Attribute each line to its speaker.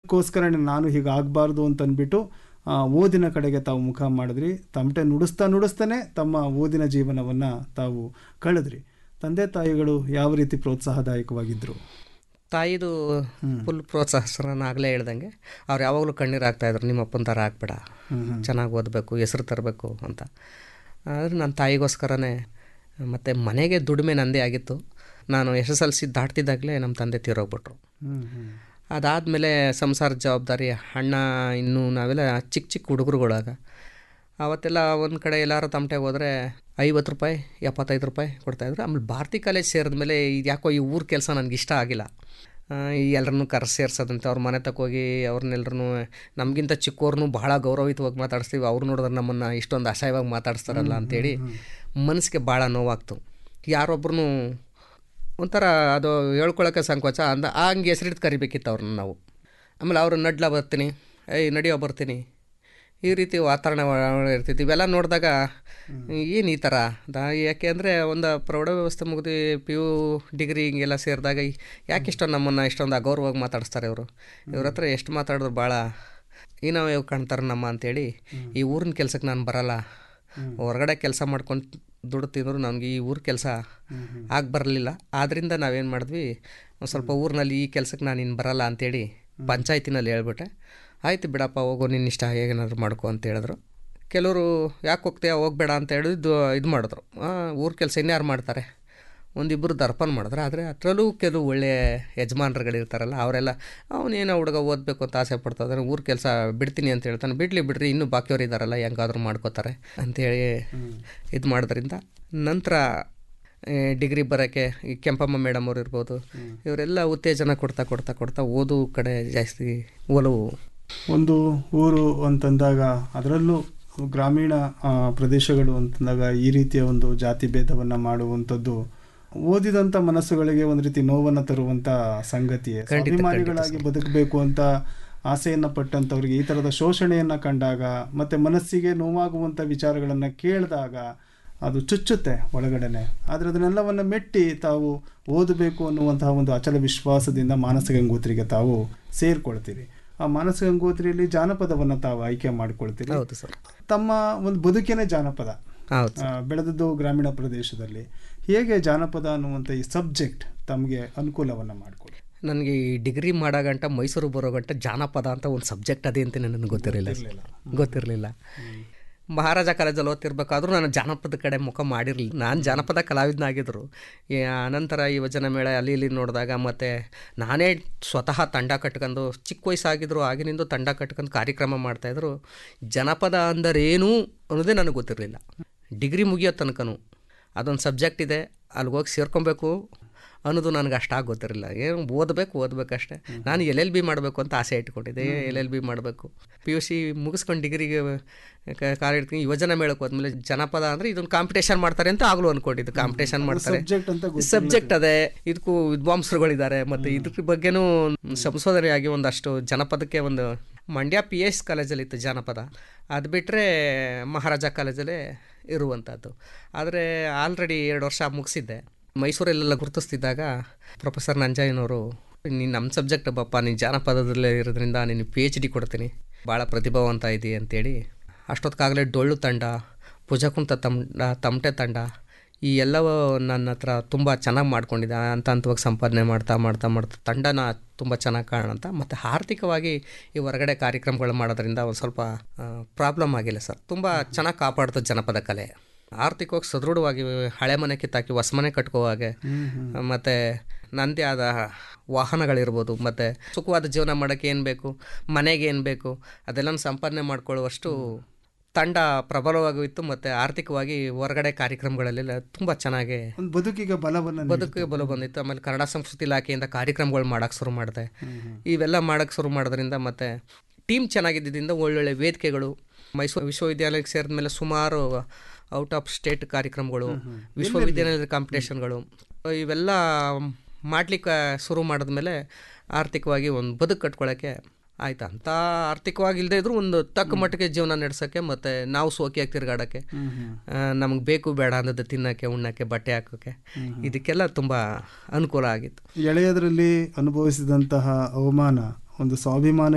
Speaker 1: ಅದಕ್ಕೋಸ್ಕರ ನಾನು ಹೀಗೆ ಆಗಬಾರ್ದು ಅಂತ ಅಂದ್ಬಿಟ್ಟು ಆ, ಓದಿನ ಕಡೆಗೆ ತಾವು ಮುಖ ಮಾಡಿದ್ರಿ ತಮಟೆ ನುಡಿಸ್ತಾ ನುಡಿಸ್ತಾನೆ ತಮ್ಮ ಓದಿನ ಜೀವನವನ್ನು ತಾವು ಕಳೆದ್ರಿ ತಂದೆ ತಾಯಿಗಳು ಯಾವ ರೀತಿ ಪ್ರೋತ್ಸಾಹದಾಯಕವಾಗಿದ್ದರು
Speaker 2: ತಾಯಿದು ಫುಲ್ ಪ್ರೋತ್ಸಾಹ ಸರ್ ನಾನು ಆಗಲೇ ಹೇಳ್ದಂಗೆ ಅವ್ರು ಯಾವಾಗಲೂ ಕಣ್ಣೀರು ಹಾಕ್ತಾಯಿದ್ರು ನಿಮ್ಮ ಅಪ್ಪನ ಥರ ಹಾಕ್ಬೇಡ ಚೆನ್ನಾಗಿ ಓದಬೇಕು ಹೆಸರು ತರಬೇಕು ಅಂತ ಆದರೆ ನನ್ನ ತಾಯಿಗೋಸ್ಕರನೇ ಮತ್ತು ಮನೆಗೆ ದುಡಿಮೆ ನಂದೇ ಆಗಿತ್ತು ನಾನು ಎಸ್ ಎಸ್ ಎಲ್ ಸಿ ದಾಟ್ತಿದ್ದಾಗಲೇ ನಮ್ಮ ತಂದೆ ತೀರೋಗ್ಬಿಟ್ರು ಅದಾದಮೇಲೆ ಸಂಸಾರ ಜವಾಬ್ದಾರಿ ಅಣ್ಣ ಇನ್ನೂ ನಾವೆಲ್ಲ ಚಿಕ್ಕ ಚಿಕ್ಕ ಹುಡುಗರುಗಳಾಗ ಅವತ್ತೆಲ್ಲ ಒಂದು ಕಡೆ ಎಲ್ಲಾರು ತಮಟೆಗೆ ಹೋದರೆ ಐವತ್ತು ರೂಪಾಯಿ ಎಪ್ಪತ್ತೈದು ರೂಪಾಯಿ ಕೊಡ್ತಾಯಿದ್ರು ಆಮೇಲೆ ಭಾರತಿ ಕಾಲೇಜ್ ಸೇರಿದ ಮೇಲೆ ಇದು ಯಾಕೋ ಈ ಊರ ಕೆಲಸ ನನಗೆ ಇಷ್ಟ ಆಗಿಲ್ಲ ಆ, ಈ ಎಲ್ಲರನ್ನೂ ಕರೆಸಿ ಸೇರ್ಸೋದಂತೆ ಅವ್ರ ಮನೆ ತಗೋಗಿ ಅವ್ರನ್ನೆಲ್ಲರೂ ನಮಗಿಂತ ಚಿಕ್ಕವ್ರನ್ನೂ ಬಹಳ ಗೌರವಯುತವಾಗಿ ಮಾತಾಡಿಸ್ತೀವಿ ಅವ್ರು ನೋಡಿದ್ರೆ ನಮ್ಮನ್ನು ಇಷ್ಟೊಂದು ಅಸಹ್ಯವಾಗಿ ಮಾತಾಡಿಸ್ತಾರಲ್ಲ ಅಂತೇಳಿ ಮನಸ್ಸಿಗೆ ಭಾಳ ನೋವಾಗ್ತು ಯಾರೊಬ್ರು ಒಂಥರ ಅದು ಹೇಳ್ಕೊಳಕ್ಕೆ ಸಂಕೋಚ ಅಂದ ಹಂಗೆ ಹೆಸರಿಟ್ಟು ಕರಿಬೇಕಿತ್ತು ಅವ್ರನ್ನ ನಾವು ಆಮೇಲೆ ಅವರು ನಡ್ಲ ಬರ್ತೀನಿ ಏಯ್ ನಡಿಯೋ ಬರ್ತೀನಿ ಈ ರೀತಿ ವಾತಾವರಣ ಒಳ- ಇರ್ತಿತ್ತು ಇವೆಲ್ಲ ನೋಡಿದಾಗ ಏನು ಈ ಥರ ದಾ ಯಾಕೆ ಅಂದರೆ ಒಂದು ಪ್ರೌಢ ವ್ಯವಸ್ಥೆ ಮುಗಿದು ಪಿ ಯು ಡಿಗ್ರಿ ಹಿಂಗೆಲ್ಲ ಸೇರಿದಾಗ ಯಾಕೆ ಇಷ್ಟೊಂದು ನಮ್ಮನ್ನು ಇಷ್ಟೊಂದು ಅಗೌರವಾಗಿ ಮಾತಾಡಿಸ್ತಾರೆ ಇವರು ಇವ್ರ ಹತ್ರ ಎಷ್ಟು ಮಾತಾಡಿದ್ರು ಭಾಳ ಏನೋ ಇವ್ ಕಾಣ್ತಾರೆ ನಮ್ಮ ಅಂತೇಳಿ ಈ ಊರಿನ ಕೆಲ್ಸಕ್ಕೆ ನಾನು ಬರಲ್ಲ ಹೊರಗಡೆ ಕೆಲಸ ಮಾಡ್ಕೊಂಡು ದುಡ್ಡು ತಿಂದ್ರು ನನಗೆ ಈ ಊರ ಕೆಲಸ ಆಗಿ ಬರಲಿಲ್ಲ ಆದ್ದರಿಂದ ನಾವೇನು ಮಾಡಿದ್ವಿ ಒಂದು ಸ್ವಲ್ಪ ಊರಿನಲ್ಲಿ ಈ ಕೆಲಸಕ್ಕೆ ನಾನು ಇನ್ನು ಬರಲ್ಲ ಅಂತೇಳಿ ಪಂಚಾಯತಿನಲ್ಲಿ ಹೇಳ್ಬಿಟ್ಟೆ ಆಯ್ತು ಬಿಡಪ್ಪ ಹೋಗೋ ನಿನ್ನ ಇಷ್ಟ ಹೇಗೇನಾದ್ರು ಮಾಡ್ಕೊ ಅಂತ ಹೇಳಿದ್ರು ಕೆಲವರು ಯಾಕೆ ಹೋಗ್ತೀಯ ಹೋಗ್ಬೇಡ ಅಂತ ಹೇಳಿದ್ದು ಇದು ಮಾಡಿದ್ರು ಊರ ಕೆಲಸ ಇನ್ಯಾರು ಮಾಡ್ತಾರೆ ಒಂದಿಬ್ಬರು ದರ್ಪಣ ಮಾಡಿದ್ರೆ ಆದರೆ ಅದರಲ್ಲೂ ಕೆಲವು ಒಳ್ಳೆಯ ಯಜಮಾನ್ರುಗಳಿರ್ತಾರಲ್ಲ ಅವರೆಲ್ಲ ಅವನೇನೋ ಹುಡುಗ ಓದಬೇಕು ಅಂತ ಆಸೆ ಪಡ್ತಾಯಿದ್ದಾನೆ ಊರ ಕೆಲಸ ಬಿಡ್ತೀನಿ ಅಂತ ಹೇಳ್ತಾನೆ ಬಿಡಲಿ ಬಿಡ್ರಿ ಇನ್ನೂ ಬಾಕಿಯವ್ರು ಇದ್ದಾರಲ್ಲ ಹೆಂಗಾದ್ರೂ ಮಾಡ್ಕೋತಾರೆ ಅಂಥೇಳಿ ಇದು ಮಾಡೋದ್ರಿಂದ ನಂತರ ಡಿಗ್ರಿ ಬರೋಕ್ಕೆ ಈ ಕೆಂಪಮ್ಮ ಮೇಡಮ್ ಅವ್ರು ಇರ್ಬೋದು ಇವರೆಲ್ಲ ಉತ್ತೇಜನ ಕೊಡ್ತಾ ಕೊಡ್ತಾ ಕೊಡ್ತಾ ಓದು ಕಡೆ ಜಾಸ್ತಿ ಒಲವು
Speaker 1: ಒಂದು ಊರು ಅಂತಂದಾಗ ಅದರಲ್ಲೂ ಗ್ರಾಮೀಣ ಆ, ಪ್ರದೇಶಗಳು ಅಂತಂದಾಗ ಈ ರೀತಿಯ ಒಂದು ಜಾತಿ ಭೇದವನ್ನು ಮಾಡುವಂಥದ್ದು ಓದಿದಂಥ ಮನಸ್ಸುಗಳಿಗೆ ಒಂದು ರೀತಿ ನೋವನ್ನು ತರುವಂಥ ಸಂಗತಿಯೇ ಅಭಿಮಾನಿಗಳಾಗಿ ಬದುಕಬೇಕು ಅಂತ ಆಸೆಯನ್ನು ಪಟ್ಟಂಥವ್ರಿಗೆ ಈ ಥರದ ಶೋಷಣೆಯನ್ನು ಕಂಡಾಗ ಮತ್ತು ಮನಸ್ಸಿಗೆ ನೋವಾಗುವಂಥ ವಿಚಾರಗಳನ್ನು ಕೇಳಿದಾಗ ಅದು ಚುಚ್ಚುತ್ತೆ ಒಳಗಡೆನೆ ಆದರೆ ಅದನ್ನೆಲ್ಲವನ್ನು ಮೆಟ್ಟಿ ತಾವು ಓದಬೇಕು ಅನ್ನುವಂತಹ ಒಂದು ಅಚಲ ವಿಶ್ವಾಸದಿಂದ ಮಾನಸ ಗಂಗೋತ್ರಿಗೆ ತಾವು ಸೇರ್ಕೊಳ್ತೀರಿ ಆ ಮಾನಸ ಗಂಗೋತ್ರಿಯಲ್ಲಿ ಜಾನಪದವನ್ನು ತಾವು ಆಯ್ಕೆ ಮಾಡ್ಕೊಳ್ತೀರಿ
Speaker 2: ಹೌದು ಸರ್
Speaker 1: ತಮ್ಮ ಒಂದು ಬದುಕಿನೇ ಜಾನಪದ
Speaker 2: ಹೌದು
Speaker 1: ಆ, ಬೆಳೆದದ್ದು ಗ್ರಾಮೀಣ ಪ್ರದೇಶದಲ್ಲಿ ಹೇಗೆ ಜಾನಪದ ಅನ್ನುವಂಥ ಈ ಸಬ್ಜೆಕ್ಟ್ ತಮಗೆ ಅನುಕೂಲವನ್ನು ಮಾಡಿಕೊಡಿ
Speaker 2: ನನಗೆ ಈ ಡಿಗ್ರಿ ಮಾಡೋ ಗಂಟ ಮೈಸೂರು ಬರೋ ಗಂಟ ಜಾನಪದ ಅಂತ ಒಂದು ಸಬ್ಜೆಕ್ಟ್ ಅದೇ ಅಂತ ನನಗೆ ಗೊತ್ತಿರಲಿಲ್ಲ ಗೊತ್ತಿರಲಿಲ್ಲ ಮಹಾರಾಜ ಕಾಲೇಜಲ್ಲಿ ಓದ್ತಿರ್ಬೇಕಾದ್ರೂ ನಾನು ಜಾನಪದ ಕಡೆ ಮುಖ ಮಾಡಿರಲಿಲ್ಲ ನಾನು ಜಾನಪದ ಕಲಾವಿದನಾಗಿದ್ದರು ಈ ಅನಂತರ ಈ ವಚನ ಮೇಳ ಅಲ್ಲಿ ಇಲ್ಲಿ ನೋಡಿದಾಗ ಮತ್ತು ನಾನೇ ಸ್ವತಃ ತಂಡ ಕಟ್ಕೊಂಡು ಚಿಕ್ಕ ವಯಸ್ಸಾಗಿದ್ರು ಆಗಿನಿಂದ ತಂಡ ಕಟ್ಕೊಂಡು ಕಾರ್ಯಕ್ರಮ ಮಾಡ್ತಾಯಿದ್ರು ಜನಪದ ಅಂದರೇನು ಅನ್ನೋದೇ ನನಗೆ ಗೊತ್ತಿರಲಿಲ್ಲ ಡಿಗ್ರಿ ಮುಗಿಯೋ ತನಕನೂ ಅದೊಂದು ಸಬ್ಜೆಕ್ಟ್ ಇದೆ ಅಲ್ಲಿಗೆ ಹೋಗಿ ಸೇರ್ಕೊಬೇಕು ಅನ್ನೋದು ನನಗೆ ಅಷ್ಟಾಗಿ ಗೊತ್ತಿರಲಿಲ್ಲ ಏನು ಓದಬೇಕು ಓದಬೇಕಷ್ಟೇ ನಾನು ಎಲ್ ಎಲ್ ಬಿ ಮಾಡಬೇಕು ಅಂತ ಆಸೆ ಇಟ್ಕೊಂಡಿದ್ದೆ ಎಲ್ ಎಲ್ ಬಿ ಮಾಡಬೇಕು ಪಿ ಯು ಸಿ ಮುಗಿಸ್ಕೊಂಡು ಡಿಗ್ರಿಗೆ ಕಾಲ ಇಡ್ತೀನಿ ಯುವಜನ ಮೇಳಕ್ಕೆ ಹೋದ್ಮೇಲೆ ಜನಪದ ಅಂದರೆ ಇದೊಂದು ಕಾಂಪಿಟೇಷನ್ ಮಾಡ್ತಾರೆ ಅಂತ ಆಗಲೂ ಅಂದ್ಕೊಂಡಿದ್ದು ಕಾಂಪಿಟೇಷನ್ ಮಾಡ್ತಾರೆ
Speaker 1: ಸಬ್ಜೆಕ್ಟ್ ಅಂತ ಗೊತ್ತಿಲ್ಲ.
Speaker 2: ಸಬ್ಜೆಕ್ಟ್ ಅದೇ ಇದಕ್ಕೂ ವಿದ್ವಾಂಸರುಗಳಿದ್ದಾರೆ ಮತ್ತು ಇದ್ರ ಬಗ್ಗೆನೂ ಸಂಶೋಧನೆಯಾಗಿ ಒಂದಷ್ಟು ಜನಪದಕ್ಕೆ ಒಂದು ಮಂಡ್ಯ ಪಿ ಎಸ್ ಕಾಲೇಜಲ್ಲಿ ಇತ್ತು ಜಾನಪದ ಅದು ಬಿಟ್ಟರೆ ಮಹಾರಾಜ ಕಾಲೇಜಲ್ಲೇ ಇರುವಂಥದ್ದು ಆದರೆ ಆಲ್ರೆಡಿ ಎರಡು ವರ್ಷ ಮುಗಿಸಿದ್ದೆ ಮೈಸೂರಲ್ಲೆಲ್ಲ ಗುರುತಿಸ್ತಿದ್ದಾಗ ಪ್ರೊಫೆಸರ್ ನಂಜಯ್ಯನವರು ನೀನು ನಮ್ಮ ಸಬ್ಜೆಕ್ಟ್ ಬಪ್ಪ ನೀನು ಜಾನಪದದಲ್ಲೇ ಇರೋದ್ರಿಂದ ನೀನು ಪಿ ಎಚ್ ಡಿ ಕೊಡ್ತೀನಿ ಭಾಳ ಪ್ರತಿಭಾವಂತ ಇದೆಯಾ ಅಂತೇಳಿ ಅಷ್ಟೊತ್ತಿಗಾಗಲೇ ಡೊಳ್ಳು ತಂಡ ಭುಜಕುಂತ ತಂಡ ತಮಟೆ ತಂಡ ಈ ಎಲ್ಲವೂ ನನ್ನ ಹತ್ರ ತುಂಬ ಚೆನ್ನಾಗಿ ಮಾಡ್ಕೊಂಡಿದ್ದೆ ಹಂತ ಹಂತವಾಗಿ ಸಂಪಾದನೆ ಮಾಡ್ತಾ ಮಾಡ್ತಾ ಮಾಡ್ತಾ ತಂಡನ ತುಂಬ ಚೆನ್ನಾಗಿ ಕಾಣಂತ ಮತ್ತು ಆರ್ಥಿಕವಾಗಿ ಈ ಹೊರಗಡೆ ಕಾರ್ಯಕ್ರಮಗಳು ಮಾಡೋದ್ರಿಂದ ಒಂದು ಸ್ವಲ್ಪ ಪ್ರಾಬ್ಲಮ್ ಆಗಿಲ್ಲ ಸರ್ ತುಂಬ ಚೆನ್ನಾಗಿ ಕಾಪಾಡ್ತು ಜನಪದ ಕಲೆ ಆರ್ಥಿಕವಾಗಿ ಸದೃಢವಾಗಿ ಹಳೆ ಮನೆ ಕಿತ್ತಾಕಿ ಹೊಸ ಮನೆ ಕಟ್ಕೋ ಹಾಗೆ ಮತ್ತು ನನ್ನದೇ ಆದ ವಾಹನಗಳಿರ್ಬೋದು ಮತ್ತು ಸುಖವಾದ ಜೀವನ ಮಾಡೋಕ್ಕೆ ಏನು ಬೇಕು ಮನೆಗೆ ಏನು ಬೇಕು ಅದೆಲ್ಲ ಸಂಪಾದನೆ ಮಾಡ್ಕೊಳ್ಳುವಷ್ಟು ತಂಡ ಪ್ರಬಲವಾಗಿತ್ತು ಮತ್ತು ಆರ್ಥಿಕವಾಗಿ ಹೊರಗಡೆ ಕಾರ್ಯಕ್ರಮಗಳಲ್ಲೆಲ್ಲ ತುಂಬ ಚೆನ್ನಾಗಿ
Speaker 1: ಒಂದು ಬದುಕಿಗೆ ಬಲವನ್ನು
Speaker 2: ಬದುಕಿಗೆ ಬಲ ಬಂದಿತ್ತು ಆಮೇಲೆ ಕನ್ನಡ ಸಂಸ್ಕೃತಿ ಇಲಾಖೆಯಿಂದ ಕಾರ್ಯಕ್ರಮಗಳು ಮಾಡೋಕ್ಕೆ ಶುರು ಮಾಡಿದೆ ಇವೆಲ್ಲ ಮಾಡೋಕ್ಕೆ ಶುರು ಮಾಡೋದ್ರಿಂದ ಮತ್ತು ಟೀಮ್ ಚೆನ್ನಾಗಿದ್ದರಿಂದ ಒಳ್ಳೊಳ್ಳೆ ವೇದಿಕೆಗಳು ಮೈಸೂರು ವಿಶ್ವವಿದ್ಯಾಲಯಕ್ಕೆ ಸೇರಿದ ಮೇಲೆ ಸುಮಾರು ಔಟ್ ಆಫ್ ಸ್ಟೇಟ್ ಕಾರ್ಯಕ್ರಮಗಳು ವಿಶ್ವವಿದ್ಯಾಲಯದ ಕಾಂಪಿಟೇಷನ್ಗಳು ಇವೆಲ್ಲ ಮಾಡಲಿಕ್ಕೆ ಶುರು ಮಾಡಿದ್ಮೇಲೆ ಆರ್ಥಿಕವಾಗಿ ಒಂದು ಬದುಕು ಕಟ್ಕೊಳ್ಳೋಕ್ಕೆ ಆಯ್ತು ಅಂತ ಆರ್ಥಿಕವಾಗಿ ಇಲ್ಲದೆ ಇದ್ರೂ ಒಂದು ತಕ್ಕ ಮಟ್ಟಿಗೆ ಜೀವನ ನಡೆಸೋಕ್ಕೆ ಮತ್ತು ನಾವು ಸೋಕಿಯಾಗಿ ತಿರುಗಾಡೋಕ್ಕೆ ನಮಗೆ ಬೇಕು ಬೇಡ ಅನ್ನೋದು ತಿನ್ನೋಕ್ಕೆ ಉಣ್ಣೋಕ್ಕೆ ಬಟ್ಟೆ ಹಾಕೋಕ್ಕೆ ಇದಕ್ಕೆಲ್ಲ ತುಂಬ ಅನುಕೂಲ ಆಗಿತ್ತು
Speaker 1: ಎಳೆಯದರಲ್ಲಿ ಅನುಭವಿಸಿದಂತಹ ಅವಮಾನ ಒಂದು ಸ್ವಾಭಿಮಾನ